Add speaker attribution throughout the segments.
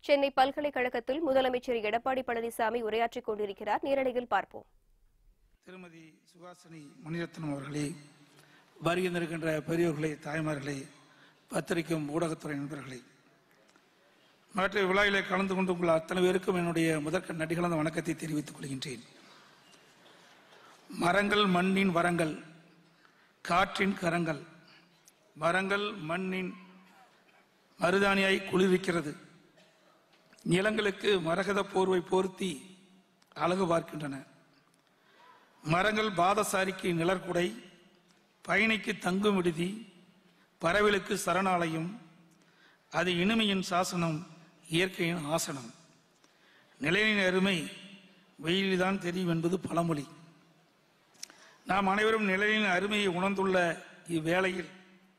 Speaker 1: சென்னை பல்கலைக்கழகத்தில் முதலமைச்சர் எடப்பாடி பழனிசாமி உரையாற்றிக் கொண்டிருக்கிறார் நேரடியில் பார்ப்போம்
Speaker 2: திருமதி சுகாசினி மணிரத்னம் அவர்களே வருகின்றிருக்கின்ற பெரியோர்களே தாய்மார்களே பத்திரிக்கும் ஊடகத்துறை நண்பர்களே மற்ற விழாவிலே கலந்து கொண்டு உங்கள் அத்தனை பேருக்கும் என்னுடைய முதற்க நடிகலந்த வணக்கத்தை தெரிவித்துக் கொள்கின்றேன் மரங்கள் மண்ணின் வரங்கள் காற்றின் கரங்கள் மரங்கள் மண்ணின் மருதாணியாய் குளிர்விக்கிறது நிலங்களுக்கு மரகத போர்வை போர்த்தி அழகு பார்க்கின்றன மரங்கள் பாதசாரிக்கு நிழற்குடை பயணிக்கு தங்கும் விடுதி பறவைகளுக்கு சரணாலயம் அது இனிமையின் சாசனம் இயற்கையின் ஆசனம் நிலையின் அருமை வெயிலில்தான் தெரியும் என்பது பழமொழி நாம் அனைவரும் நிழலின் அருமையை உணர்ந்துள்ள இவ்வேளையில்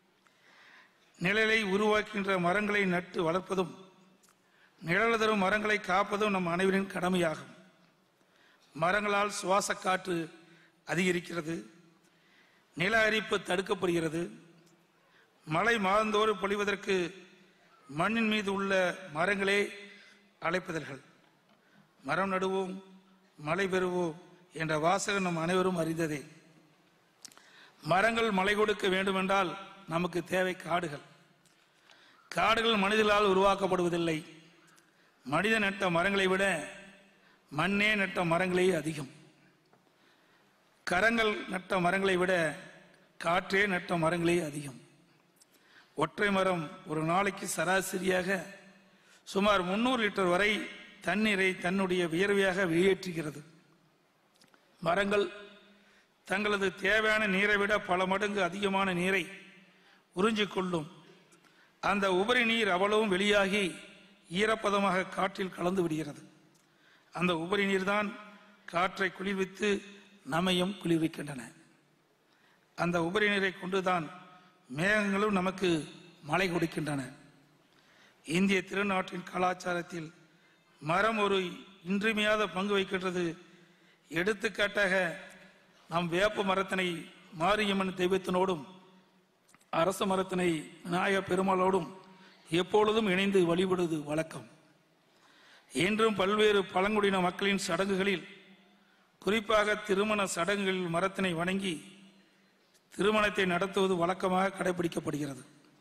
Speaker 2: நிழலை உருவாக்கின்ற மரங்களை நட்டு வளர்ப்பதும் நிழல் தரும் மரங்களை காப்பதும் நம் அனைவரின் கடமையாகும் மரங்களால் சுவாச காற்று அதிகரிக்கிறது நில அரிப்பு தடுக்கப்படுகிறது மழை மாதந்தோறு பொழிவதற்கு மண்ணின் மீது உள்ள மரங்களே அழைப்பதர்கள் மரம் நடுவோம் மழை பெறுவோம் என்ற வாசகம் நம் அனைவரும் அறிந்ததே மரங்கள் மழை கொடுக்க வேண்டுமென்றால் நமக்கு தேவை காடுகள் காடுகள் மனிதர்களால் உருவாக்கப்படுவதில்லை மனித நட்ட மரங்களை விட மண்ணே நட்ட மரங்களே அதிகம் கரங்கள் நட்ட மரங்களை விட காற்றே நட்ட மரங்களே அதிகம் ஒற்றை மரம் ஒரு நாளைக்கு சராசரியாக சுமார் முன்னூறு லிட்டர் வரை தண்ணீரை தன்னுடைய வியர்வையாக வெளியேற்றுகிறது மரங்கள் தங்களது தேவையான நீரை விட பல மடங்கு அதிகமான நீரை உறிஞ்சிக் கொள்ளும் அந்த உபரி நீர் அவ்வளவும் வெளியாகி ஈரப்பதமாக காற்றில் கலந்து விடுகிறது அந்த உபரி நீர்தான் காற்றை குளிர்வித்து நம்மையும் குளிர்விக்கின்றன அந்த உபரி நீரை கொண்டுதான் மேகங்களும் நமக்கு மழை கொடுக்கின்றன இந்திய திருநாட்டின் கலாச்சாரத்தில் மரம் ஒரு இன்றியமையாத பங்கு வகிக்கின்றது எடுத்துக்காட்டாக நாம் வேப்ப மரத்தினை மாரியம்மன் தெய்வத்தினோடும் அரச மரத்தினை விநாயக பெருமாளோடும் எப்பொழுதும் இணைந்து வழிபடுவது வழக்கம் இன்றும் பல்வேறு பழங்குடியின மக்களின் சடங்குகளில் குறிப்பாக திருமண சடங்குகளில் மரத்தினை வணங்கி திருமணத்தை நடத்துவது வழக்கமாக கடைபிடிக்கப்படுகிறது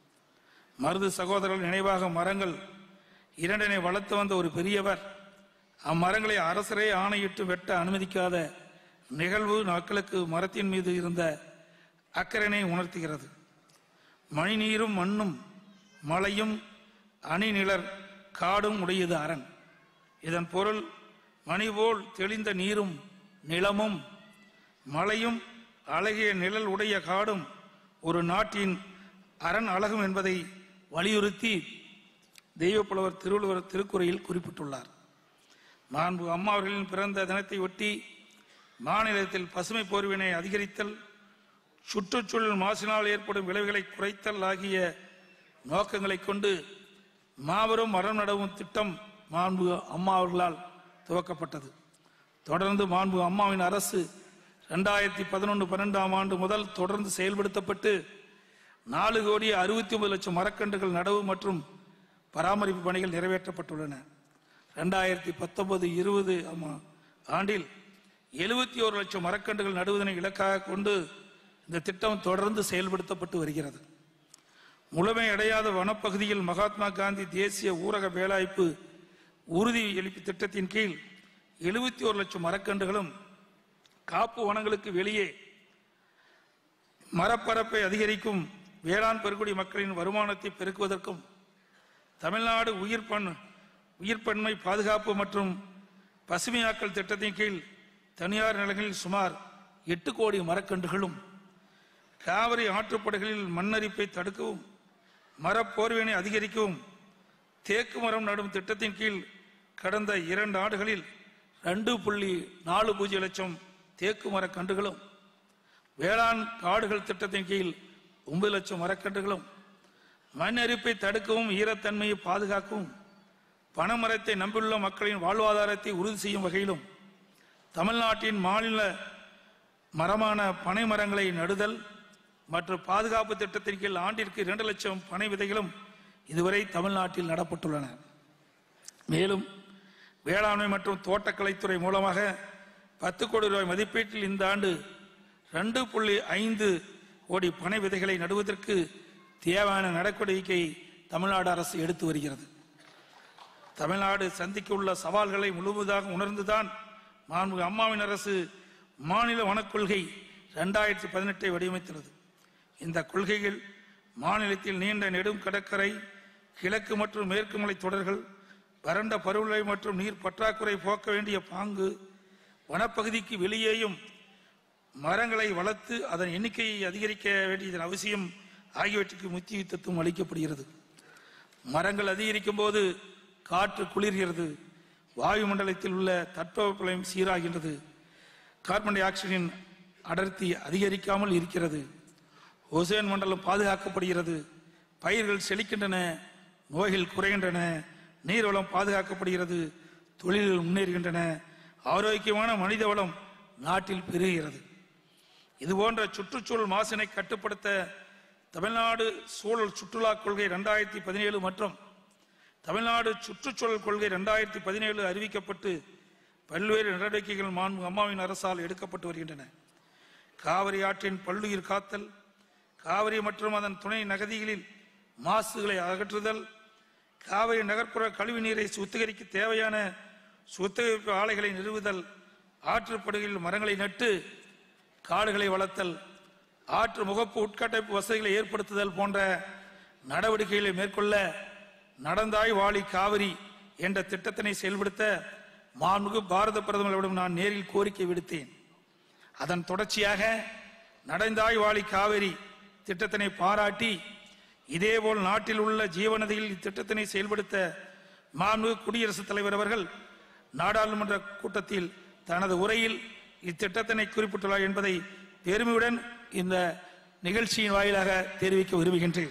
Speaker 2: மருது சகோதரர்கள் நினைவாக மரங்கள் இரண்டனை வளர்த்து வந்த ஒரு பெரியவர் அம்மரங்களை அரசரே ஆணையிட்டு வெட்ட அனுமதிக்காத நிகழ்வு மக்களுக்கு மரத்தின் மீது இருந்த அக்கறையினை உணர்த்துகிறது மணிநீரும் மண்ணும் மலையும் அணிநிழற் காடும் உடையது அரண் இதன் பொருள் மணி போல் தெளிந்த நீரும் நிலமும் மலையும் அழகிய நிழல் உடைய காடும் ஒரு நாட்டின் அரண் அழகும் என்பதை வலியுறுத்தி தெய்வப்புலவர் திருவள்ளுவர் திருக்குறையில் குறிப்பிட்டுள்ளார் மாண்பு அம்மா அவர்களின் பிறந்த தினத்தை ஒட்டி மாநிலத்தில் பசுமை போர்வினை அதிகரித்தல் சுற்றுச்சூழல் மாசினால் ஏற்படும் விளைவுகளை குறைத்தல் ஆகிய நோக்கங்களை கொண்டு மாபெரும் மரம் நடவும் திட்டம் மாண்பு அம்மா அவர்களால் துவக்கப்பட்டது தொடர்ந்து மாண்பு அம்மாவின் அரசு ரெண்டாயிரத்தி பதினொன்று பன்னெண்டாம் ஆண்டு முதல் தொடர்ந்து செயல்படுத்தப்பட்டு நாலு கோடி அறுபத்தி ஒன்பது லட்சம் மரக்கன்றுகள் நடவு மற்றும் பராமரிப்பு பணிகள் நிறைவேற்றப்பட்டுள்ளன ரெண்டாயிரத்தி பத்தொன்பது இருபது ஆண்டில் எழுபத்தி ஒரு லட்சம் மரக்கன்றுகள் நடுவதனை இலக்காக கொண்டு இந்த திட்டம் தொடர்ந்து செயல்படுத்தப்பட்டு வருகிறது முழுமையடையாத வனப்பகுதியில் மகாத்மா காந்தி தேசிய ஊரக வேலாய்ப்பு உறுதி எழுப்பு திட்டத்தின் கீழ் எழுபத்தி ஒரு லட்சம் மரக்கன்றுகளும் காப்பு வனங்களுக்கு வெளியே மரப்பரப்பை அதிகரிக்கும் வேளாண் பெருங்குடி மக்களின் வருமானத்தை பெருக்குவதற்கும் தமிழ்நாடு உயிர் பண் உயிர்ப்பன்மை பாதுகாப்பு மற்றும் பசுமையாக்கல் திட்டத்தின் கீழ் தனியார் நிலங்களில் சுமார் எட்டு கோடி மரக்கன்றுகளும் காவிரி ஆற்றுப்படுகளில் மண்ணரிப்பை தடுக்கவும் மரப்போர்வினை அதிகரிக்கவும் தேக்கு மரம் நடும் திட்டத்தின் கீழ் கடந்த இரண்டு ஆண்டுகளில் ரெண்டு புள்ளி நாலு பூஜ்ஜியம் லட்சம் தேக்கு மரக்கன்றுகளும் வேளாண் காடுகள் திட்டத்தின் கீழ் ஒன்பது லட்சம் மரக்கன்றுகளும் மண் அரிப்பை தடுக்கவும் ஈரத்தன்மையை பாதுகாக்கவும் பனைமரத்தை நம்பியுள்ள மக்களின் வாழ்வாதாரத்தை உறுதி செய்யும் வகையிலும் தமிழ்நாட்டின் மாநில மரமான பனை மரங்களை நடுதல் மற்றும் பாதுகாப்பு திட்டத்தின் கீழ் ஆண்டிற்கு இரண்டு லட்சம் பனை விதைகளும் இதுவரை தமிழ்நாட்டில் நடப்பட்டுள்ளன மேலும் வேளாண்மை மற்றும் தோட்டக்கலைத்துறை மூலமாக பத்து கோடி ரூபாய் மதிப்பீட்டில் இந்த ஆண்டு ரெண்டு புள்ளி ஐந்து கோடி பனை விதைகளை நடுவதற்கு தேவையான நடவடிக்கை தமிழ்நாடு அரசு எடுத்து வருகிறது தமிழ்நாடு சந்திக்க உள்ள சவால்களை முழுவதாக உணர்ந்துதான் மாண்பு அம்மாவின் அரசு மாநில வனக்கொள்கை ரெண்டாயிரத்தி பதினெட்டை வடிவமைத்துள்ளது இந்த கொள்கைகள் மாநிலத்தில் நீண்ட நெடும் கடற்கரை கிழக்கு மற்றும் மேற்கு மலை தொடர்கள் வறண்ட பருவநிலை மற்றும் நீர் பற்றாக்குறை போக்க வேண்டிய பாங்கு வனப்பகுதிக்கு வெளியேயும் மரங்களை வளர்த்து அதன் எண்ணிக்கையை அதிகரிக்க வேண்டியதன் அவசியம் ஆகியவற்றுக்கு முக்கியத்துவம் அளிக்கப்படுகிறது மரங்கள் அதிகரிக்கும் போது காற்று குளிர்கிறது வாயுமண்டலத்தில் உள்ள தட்பவெப்பநிலையும் சீராகின்றது கார்பன் டை ஆக்சைடின் அடர்த்தி அதிகரிக்காமல் இருக்கிறது ஓசோன் மண்டலம் பாதுகாக்கப்படுகிறது பயிர்கள் செழிக்கின்றன நோய்கள் குறைகின்றன நீர்வளம் பாதுகாக்கப்படுகிறது தொழில்கள் முன்னேறுகின்றன ஆரோக்கியமான மனித வளம் நாட்டில் பெருகுகிறது இதுபோன்ற சுற்றுச்சூழல் மாசினை கட்டுப்படுத்த தமிழ்நாடு சூழல் சுற்றுலா கொள்கை ரெண்டாயிரத்தி பதினேழு மற்றும் தமிழ்நாடு சுற்றுச்சூழல் கொள்கை ரெண்டாயிரத்தி பதினேழு அறிவிக்கப்பட்டு பல்வேறு நடவடிக்கைகள் மாண்பு அம்மாவின் அரசால் எடுக்கப்பட்டு வருகின்றன காவிரி ஆற்றின் பல்லுயிர் காத்தல் காவிரி மற்றும் அதன் துணை நகதிகளில் மாசுகளை அகற்றுதல் காவிரி நகர்ப்புற கழிவு நீரை சுத்திகரிக்க தேவையான சுத்திகரிப்பு ஆலைகளை நிறுவுதல் ஆற்றுப்படுகையில் மரங்களை நட்டு காடுகளை வளர்த்தல் ஆற்று முகப்பு உட்கட்டமைப்பு வசதிகளை ஏற்படுத்துதல் போன்ற நடவடிக்கைகளை மேற்கொள்ள நடந்தாய் வாழி காவிரி என்ற திட்டத்தினை செயல்படுத்த மாண்புமிகு பாரத பிரதமரிடம் நான் நேரில் கோரிக்கை விடுத்தேன் அதன் தொடர்ச்சியாக நடந்தாய் வாழி காவிரி திட்டத்தினை பாராட்டி இதேபோல் நாட்டில் உள்ள ஜீவநதியில் இத்திட்டத்தினை செயல்படுத்த மாண்புமிகு குடியரசுத் தலைவர் அவர்கள் நாடாளுமன்ற கூட்டத்தில் தனது உரையில் இத்திட்டத்தினை குறிப்பிட்டுள்ளார் என்பதை பெருமையுடன் இந்த நிகழ்ச்சியின் வாயிலாக தெரிவிக்க விரும்புகின்றேன்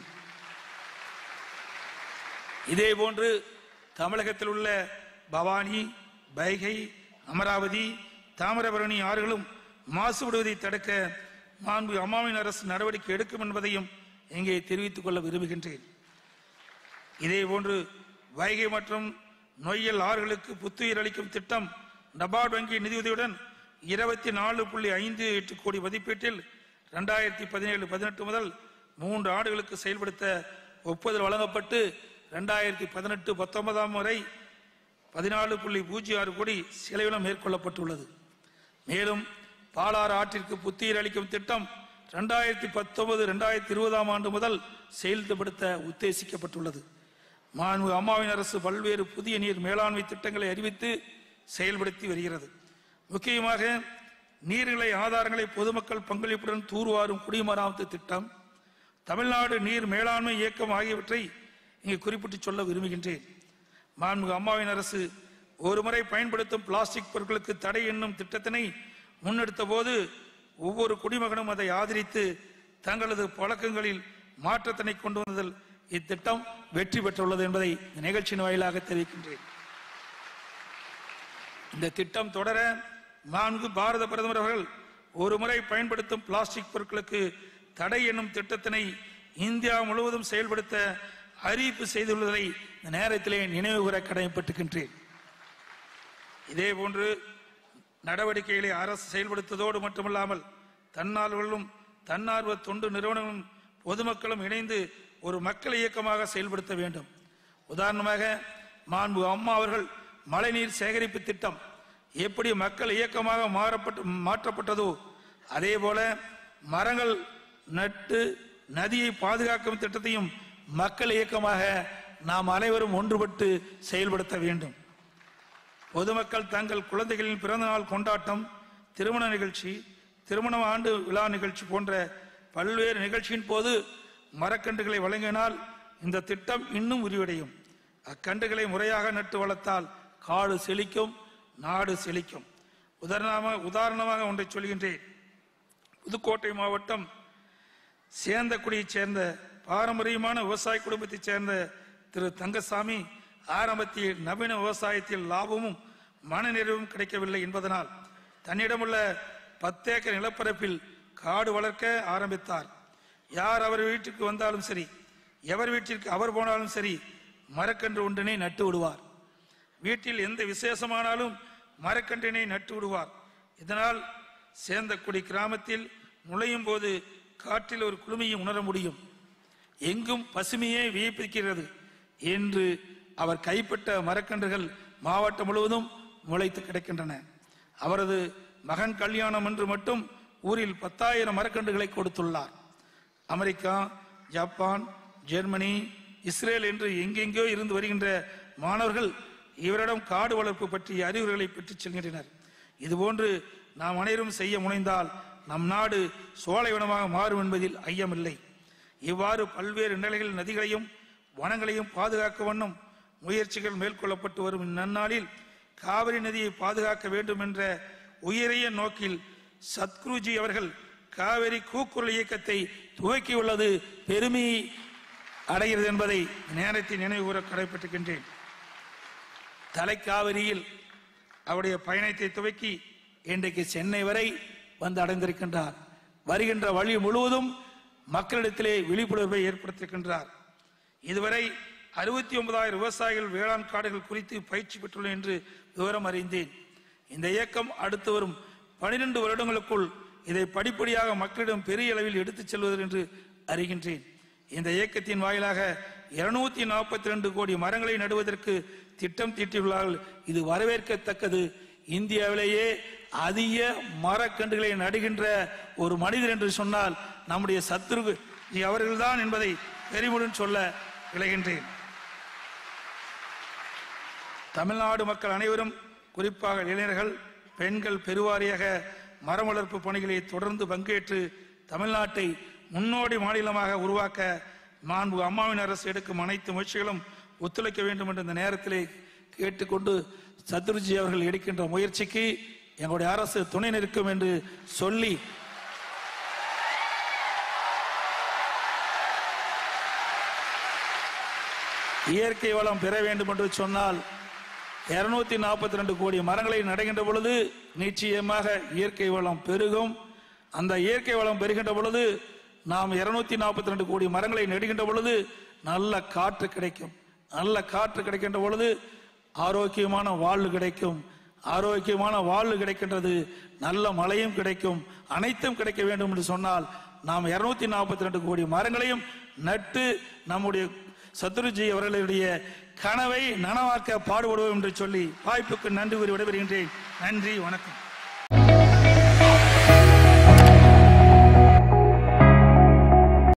Speaker 2: இதேபோன்று தமிழகத்தில் உள்ள பவானி வைகை அமராவதி தாமிரபரணி ஆறுகளும் மாசுபடுவதை தடுக்க மாண்பு அம்மாவின் அரசு நடவடிக்கை எடுக்கும் என்பதையும் இங்கே தெரிவித்துக் கொள்ள விரும்புகின்றேன் இதேபோன்று வைகை மற்றும் நொய்யல் ஆறுகளுக்கு புத்துயிர் அளிக்கும் திட்டம் நபார்டு வங்கி நிதியுதவியுடன் இருபத்தி நாலு புள்ளி ஐந்து எட்டு கோடி மதிப்பீட்டில் ரெண்டாயிரத்தி பதினேழு பதினெட்டு முதல் மூன்று ஆண்டுகளுக்கு செயல்படுத்த ஒப்புதல் வழங்கப்பட்டு ரெண்டாயிரத்தி பதினெட்டு பத்தொன்பதாம் வரை பதினாலு புள்ளி பூஜ்ஜியம் ஆறு கோடி செலவினம் மேற்கொள்ளப்பட்டுள்ளது மேலும் பாலாறு ஆற்றிற்கு புத்துயிர் அளிக்கும் திட்டம் ரெண்டாயிரத்தி பத்தொன்பது ரெண்டாயிரத்தி இருபதாம் ஆண்டு முதல் செயல்படுத்த உத்தேசிக்கப்பட்டுள்ளது மாண்பு அம்மாவின் அரசு பல்வேறு புதிய நீர் மேலாண்மை திட்டங்களை அறிவித்து செயல்படுத்தி வருகிறது முக்கியமாக நீர்நிலை ஆதாரங்களை பொதுமக்கள் பங்களிப்புடன் தூர்வாரும் குடிமராமத்து திட்டம் தமிழ்நாடு நீர் மேலாண்மை இயக்கம் ஆகியவற்றை இங்கு குறிப்பிட்டு சொல்ல விரும்புகின்றேன் மாண்புமிகு அம்மாவின் அரசு ஒருமுறை பயன்படுத்தும் பிளாஸ்டிக் பொருட்களுக்கு தடை என்னும் திட்டத்தினை முன்னெடுத்த போது ஒவ்வொரு குடிமகனும் அதை ஆதரித்து தங்களது பழக்கங்களில் மாற்றத்தினை கொண்டு வந்ததில் இத்திட்டம் வெற்றி பெற்றுள்ளது என்பதை இந்த நிகழ்ச்சியின் வாயிலாக தெரிவிக்கின்றேன் இந்த திட்டம் தொடர நான்கு பாரத பிரதமர் அவர்கள் ஒரு முறை பயன்படுத்தும் பிளாஸ்டிக் பொருட்களுக்கு தடை என்னும் திட்டத்தினை இந்தியா முழுவதும் செயல்படுத்த அறிவிப்பு செய்துள்ளதை இந்த நேரத்திலே நினைவு கூற கடமைப்பட்டுகின்றேன் இதே போன்று நடவடிக்கைகளை அரசு செயல்படுத்துவதோடு மட்டுமல்லாமல் தன்னார்வலும் தன்னார்வ தொண்டு நிறுவனங்களும் பொதுமக்களும் இணைந்து ஒரு மக்கள் இயக்கமாக செயல்படுத்த வேண்டும் உதாரணமாக மாண்பு அம்மா அவர்கள் மழைநீர் சேகரிப்பு திட்டம் எப்படி மக்கள் இயக்கமாக மாறப்பட்டு மாற்றப்பட்டதோ அதே போல மரங்கள் நட்டு நதியை பாதுகாக்கும் திட்டத்தையும் மக்கள் இயக்கமாக நாம் அனைவரும் ஒன்றுபட்டு செயல்படுத்த வேண்டும் பொதுமக்கள் தங்கள் குழந்தைகளின் பிறந்தநாள் கொண்டாட்டம் திருமண நிகழ்ச்சி திருமண ஆண்டு விழா நிகழ்ச்சி போன்ற பல்வேறு நிகழ்ச்சியின் போது மரக்கன்றுகளை வழங்கினால் இந்த திட்டம் இன்னும் விரிவடையும் அக்கன்றுகளை முறையாக நட்டு வளர்த்தால் காடு செழிக்கும் நாடு செழிக்கும் உதாரணமாக உதாரணமாக ஒன்றை சொல்கின்றேன் புதுக்கோட்டை மாவட்டம் சேந்தக்குடியைச் சேர்ந்த பாரம்பரியமான விவசாய குடும்பத்தைச் சேர்ந்த திரு தங்கசாமி ஆரம்பத்தில் நவீன விவசாயத்தில் லாபமும் மனநிறைவும் கிடைக்கவில்லை என்பதனால் தன்னிடமுள்ள பத்தேக்கர் நிலப்பரப்பில் காடு வளர்க்க ஆரம்பித்தார் யார் அவர் வீட்டுக்கு வந்தாலும் சரி எவர் வீட்டிற்கு அவர் போனாலும் சரி மரக்கன்று ஒன்றினை நட்டு விடுவார் வீட்டில் எந்த விசேஷமானாலும் மரக்கன்றினை நட்டு விடுவார் இதனால் சேந்தக்குடி கிராமத்தில் நுழையும் போது காற்றில் ஒரு குளுமையை உணர முடியும் எங்கும் பசுமையே வியப்பிக்கிறது என்று அவர் கைப்பட்ட மரக்கன்றுகள் மாவட்டம் முழுவதும் முளைத்து கிடக்கின்றன அவரது மகன் கல்யாணம் என்று மட்டும் ஊரில் பத்தாயிரம் மரக்கன்றுகளை கொடுத்துள்ளார் அமெரிக்கா ஜப்பான் ஜெர்மனி இஸ்ரேல் என்று எங்கெங்கோ இருந்து வருகின்ற மாணவர்கள் இவரிடம் காடு வளர்ப்பு பற்றிய அறிவுரைகளை பெற்றுச் செல்கின்றனர் இதுபோன்று நாம் அனைவரும் செய்ய முனைந்தால் நம் நாடு சோலைவனமாக மாறும் என்பதில் ஐயமில்லை இவ்வாறு பல்வேறு நிலைகளில் நதிகளையும் வனங்களையும் பாதுகாக்க வண்ணம் முயற்சிகள் மேற்கொள்ளப்பட்டு வரும் இந்நன்னாளில் காவிரி நதியை பாதுகாக்க வேண்டும் என்ற உயரிய நோக்கில் சத்குருஜி அவர்கள் காவிரி கூக்குரல் இயக்கத்தை துவக்கியுள்ளது பெருமை அடைகிறது என்பதை நேரத்தை நினைவு கூற கடைப்பட்டிருக்கின்றேன் தலைக்காவிரியில் அவருடைய பயணத்தை துவக்கி இன்றைக்கு சென்னை வரை வந்து அடைந்திருக்கின்றார் வருகின்ற வழி முழுவதும் மக்களிடத்திலே விழிப்புணர்வை ஏற்படுத்தியிருக்கின்றார் இதுவரை அறுபத்தி ஒன்பதாயிரம் விவசாயிகள் வேளாண் காடுகள் குறித்து பயிற்சி பெற்றுள்ளேன் என்று விவரம் அறிந்தேன் இந்த இயக்கம் அடுத்து வரும் பனிரெண்டு வருடங்களுக்குள் இதை படிப்படியாக மக்களிடம் பெரிய அளவில் எடுத்துச் செல்வது என்று அறிகின்றேன் இந்த இயக்கத்தின் வாயிலாக இருநூத்தி நாற்பத்தி ரெண்டு கோடி மரங்களை நடுவதற்கு திட்டம் தீட்டியுள்ளார்கள் இது வரவேற்கத்தக்கது இந்தியாவிலேயே அதிக மரக்கன்றுகளை நடுகின்ற ஒரு மனிதர் என்று சொன்னால் நம்முடைய சத்ரு அவர்கள்தான் என்பதை பெருமையுடன் சொல்ல விளைகின்றேன் தமிழ்நாடு மக்கள் அனைவரும் குறிப்பாக இளைஞர்கள் பெண்கள் பெருவாரியாக மரம் வளர்ப்பு பணிகளை தொடர்ந்து பங்கேற்று தமிழ்நாட்டை முன்னோடி மாநிலமாக உருவாக்க மாண்பு அம்மாவின் அரசு எடுக்கும் அனைத்து முயற்சிகளும் ஒத்துழைக்க வேண்டும் என்று இந்த நேரத்திலே கேட்டுக்கொண்டு சத்ருஜி அவர்கள் எடுக்கின்ற முயற்சிக்கு எங்களுடைய அரசு துணை நிற்கும் என்று சொல்லி இயற்கை வளம் பெற வேண்டும் என்று சொன்னால் இருநூத்தி நாற்பத்தி ரெண்டு கோடி மரங்களை நடுகின்ற பொழுது நிச்சயமாக இயற்கை வளம் பெருகும் அந்த இயற்கை வளம் பெறுகின்ற பொழுது நாம் இருநூத்தி நாற்பத்தி ரெண்டு கோடி மரங்களை நடுகின்ற பொழுது நல்ல காற்று கிடைக்கும் நல்ல காற்று கிடைக்கின்ற பொழுது ஆரோக்கியமான வாழ்வு கிடைக்கும் ஆரோக்கியமான வாழ்வு கிடைக்கின்றது நல்ல மழையும் கிடைக்கும் அனைத்தும் கிடைக்க வேண்டும் என்று சொன்னால் நாம் இருநூத்தி நாற்பத்தி ரெண்டு கோடி மரங்களையும் நட்டு நம்முடைய சத்ருஜி அவர்களுடைய கனவை நனவாக்க பாடுபடுவோம் என்று சொல்லி வாய்ப்புக்கு நன்றி கூறி விடைபெறுகின்றேன் நன்றி வணக்கம்